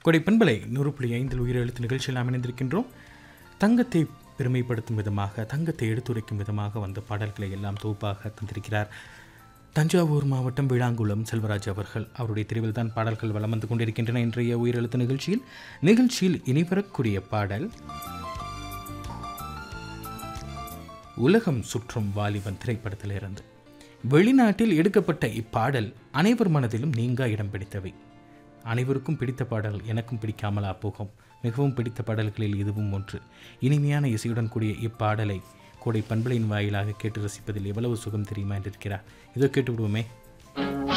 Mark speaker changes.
Speaker 1: கொடை பண்பலை நூறு புள்ளி ஐந்தில் உயிரெழுத்து நிகழ்ச்சியில் நாம் இணைந்திருக்கின்றோம் தங்கத்தை பெருமைப்படுத்தும் விதமாக தங்கத்தை எடுத்துரைக்கும் விதமாக வந்த பாடல்களை எல்லாம் தொகுப்பாக தந்திருக்கிறார் தஞ்சாவூர் மாவட்டம் விளாங்குளம் செல்வராஜ் அவர்கள் அவருடைய தெரிவில் தான் பாடல்கள் வலம் வந்து கொண்டிருக்கின்றன இன்றைய உயிரெழுத்து நிகழ்ச்சியில் நிகழ்ச்சியில் இனி வரக்கூடிய பாடல் உலகம் சுற்றும் வாலிபன் திரைப்படத்திலிருந்து வெளிநாட்டில் எடுக்கப்பட்ட இப்பாடல் அனைவர் மனதிலும் நீங்கா இடம் பிடித்தவை அனைவருக்கும் பிடித்த பாடல் எனக்கும் பிடிக்காமலா போகும் மிகவும் பிடித்த பாடல்களில் இதுவும் ஒன்று இனிமையான இசையுடன் கூடிய இப்பாடலை கோடை பண்பலையின் வாயிலாக கேட்டு ரசிப்பதில் எவ்வளவு சுகம் தெரியுமா என்றிருக்கிறார் இதோ கேட்டு விடுவோமே